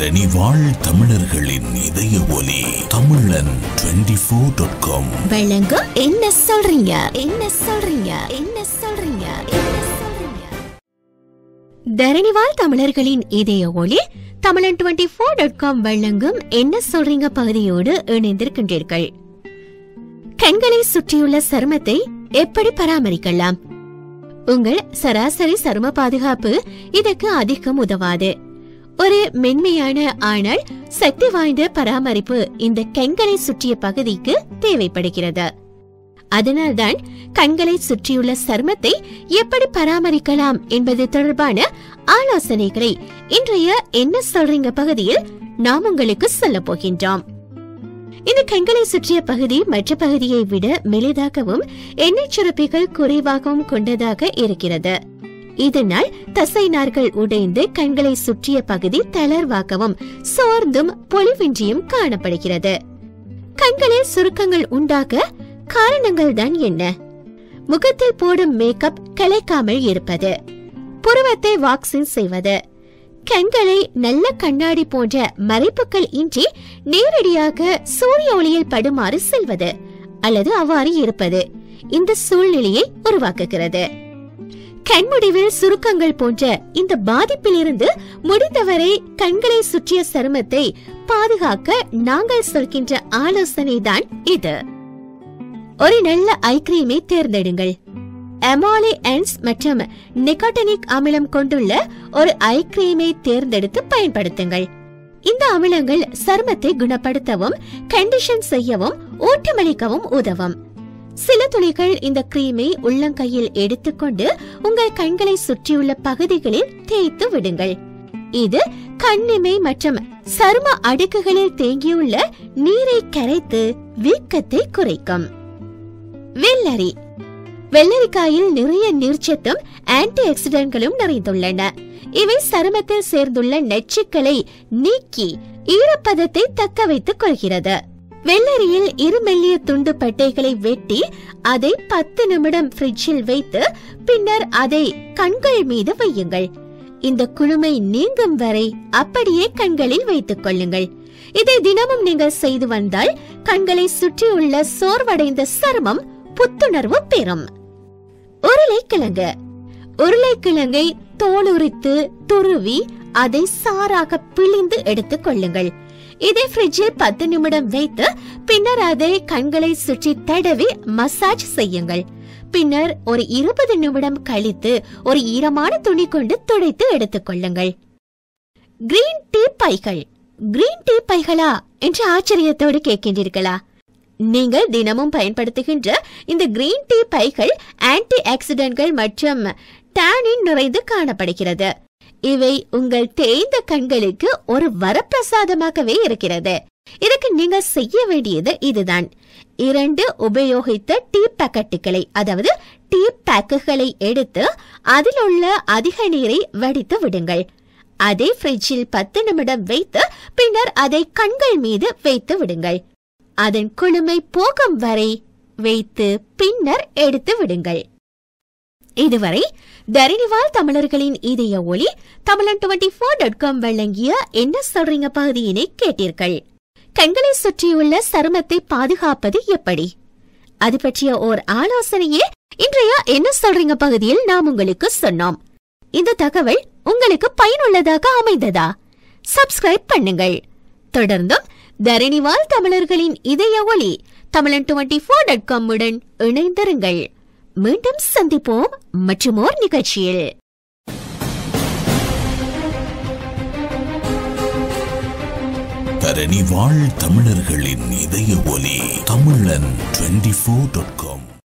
தரணி வாழ் தமிழர்களின் இதய ஒலி தமிழன் டுவெண்டி ஃபோர் டாட் காம் வழங்கும் என்ன சொல்றீங்க என்ன சொல்றீங்க என்ன சொல்றீங்க என்ன சொல்றீங்க தரணிவால் தமிழர்களின் இதய ஒளி தமிழன் டுவெண்டி ஃபோர் டாட் காம் வழங்கும் என்ன சொல்றீங்க பகுதியோடு இணைந்திருக்கின்றீர்கள் கண்களை சுற்றியுள்ள சருமத்தை எப்படி பராமரிக்கலாம் உங்கள் சராசரி சரும பாதுகாப்பு இதற்கு அதிகம் உதவாது ஒரு மென்மையான ஆனால் சக்தி வாய்ந்த பராமரிப்பு இந்த கண்களை சுற்றிய பகுதிக்கு தேவைப்படுகிறது அதனால்தான் கண்களை சுற்றியுள்ள சருமத்தை எப்படி பராமரிக்கலாம் என்பது தொடர்பான ஆலோசனைகளை இன்றைய என்ன சொல்றீங்க பகுதியில் நாம் உங்களுக்கு சொல்ல போகின்றோம் இந்த கண்களை சுற்றிய பகுதி மற்ற பகுதியை விட மெலிதாகவும் எண்ணெய் சுரப்பிகள் குறைவாகவும் கொண்டதாக இருக்கிறது இதனால் தசை நார்கள் உடைந்து கண்களை சுற்றிய பகுதி தளர்வாகவும் சோர்ந்தும் பொலிவின்றியும் காணப்படுகிறது கண்களில் சுருக்கங்கள் உண்டாக காரணங்கள் தான் என்ன முகத்தில் போடும் மேக்கப் கலைக்காமல் இருப்பது புருவத்தை வாக்சிங் செய்வது கண்களை நல்ல கண்ணாடி போன்ற மறைப்புகள் இன்றி நேரடியாக சூரிய ஒளியில் படுமாறு செல்வது அல்லது அவ்வாறு இருப்பது இந்த சூழ்நிலையை உருவாக்குகிறது கண்முடிவில் சுருக்கங்கள் போன்ற இந்த பாதிப்பிலிருந்து முடிந்தவரை கண்களை சுற்றிய சருமத்தை பாதுகாக்க நாங்கள் சொல்கின்ற ஆலோசனை தான் இது ஒரு நல்ல ஐ கிரீமை தேர்ந்தெடுங்கள் எமாலி என்ஸ் மற்றும் நிகோட்டனிக் அமிலம் கொண்டுள்ள ஒரு ஐ கிரீமை தேர்ந்தெடுத்து பயன்படுத்துங்கள் இந்த அமிலங்கள் சருமத்தை குணப்படுத்தவும் கண்டிஷன் செய்யவும் ஊட்டமளிக்கவும் உதவும் சில துளிகள் இந்த கிரீமை உள்ளங்கையில் எடுத்துக்கொண்டு உங்கள் கண்களை சுற்றியுள்ள பகுதிகளில் தேய்த்து விடுங்கள் இது கண்ணிமை மற்றும் சரும அடுக்குகளில் தேங்கியுள்ள நீரை கரைத்து வீக்கத்தை குறைக்கும் வெள்ளரி வெள்ளரிக்காயில் நிறைய நீர்ச்சத்தும் ஆன்டி ஆக்சிடென்ட்களும் நிறைந்துள்ளன இவை சருமத்தில் சேர்ந்துள்ள நச்சுக்களை நீக்கி ஈரப்பதத்தை தக்க வைத்துக் கொள்கிறது வெள்ளரியில் இரு மெல்லிய துண்டு பட்டைகளை வெட்டி அதை பத்து நிமிடம் ஃப்ரிட்ஜில் வைத்து பின்னர் அதை கண்கள் மீது வையுங்கள் இந்த குளுமை நீங்கும் வரை அப்படியே கண்களில் வைத்துக் கொள்ளுங்கள் இதை தினமும் நீங்கள் செய்து வந்தால் கண்களை சுற்றியுள்ள சோர்வடைந்த சருமம் புத்துணர்வு பெறும் உருளைக்கிழங்கு உருளைக்கிழங்கை தோலுரித்து துருவி அதை சாராக பிழிந்து எடுத்துக் கொள்ளுங்கள் இதை ஃப்ரிட்ஜில் பத்து நிமிடம் வைத்து பின்னர் அதை கண்களை சுற்றி தடவி மசாஜ் செய்யுங்கள் பின்னர் ஒரு இருபது நிமிடம் கழித்து ஒரு ஈரமான துணி கொண்டு துடைத்து எடுத்துக் கொள்ளுங்கள் கிரீன் டீ பைகள் கிரீன் டீ பைகளா என்று ஆச்சரியத்தோடு கேட்கின்றீர்களா நீங்கள் தினமும் பயன்படுத்துகின்ற இந்த கிரீன் டீ பைகள் ஆன்டி ஆக்சிடென்ட்கள் மற்றும் டானின் நிறைந்து காணப்படுகிறது இவை உங்கள் தேய்ந்த கண்களுக்கு ஒரு வரப்பிரசாதமாகவே இருக்கிறது இதுக்கு நீங்க செய்ய வேண்டியது இதுதான் இரண்டு உபயோகித்த டீ பாக்கெட்டுகளை அதாவது டீ பேக்குகளை எடுத்து அதில் உள்ள அதிக நீரை வடித்து விடுங்கள் அதை ஃப்ரிட்ஜில் பத்து நிமிடம் வைத்து பின்னர் அதை கண்கள் மீது வைத்து விடுங்கள் அதன் குளுமை போகும் வரை வைத்து பின்னர் எடுத்து விடுங்கள் இதுவரை தரணிவால் தமிழர்களின் இதய ஒளி தமிழன் டுவெண்டி ஃபோர் டாட் காம் வழங்கிய என்ன சொல்றீங்க பகுதியினை கேட்டீர்கள் கண்களை சுற்றியுள்ள சருமத்தை பாதுகாப்பது எப்படி அது பற்றிய ஓர் ஆலோசனையே இன்றைய என்ன சொல்றீங்க பகுதியில் நாம் உங்களுக்கு சொன்னோம் இந்த தகவல் உங்களுக்கு பயனுள்ளதாக அமைந்ததா சப்ஸ்கிரைப் பண்ணுங்கள் தொடர்ந்தும் தரணிவால் தமிழர்களின் இதய ஒளி தமிழன் டுவெண்டி ஃபோர் டாட் காம் உடன் இணைந்திருங்கள் மீண்டும் சந்திப்போம் மற்றுமோர் நிகழ்ச்சியில் தரணி வாழ் தமிழர்களின் இதய ஒலி தமிழன் டுவெண்டி ஃபோர் டாட் காம்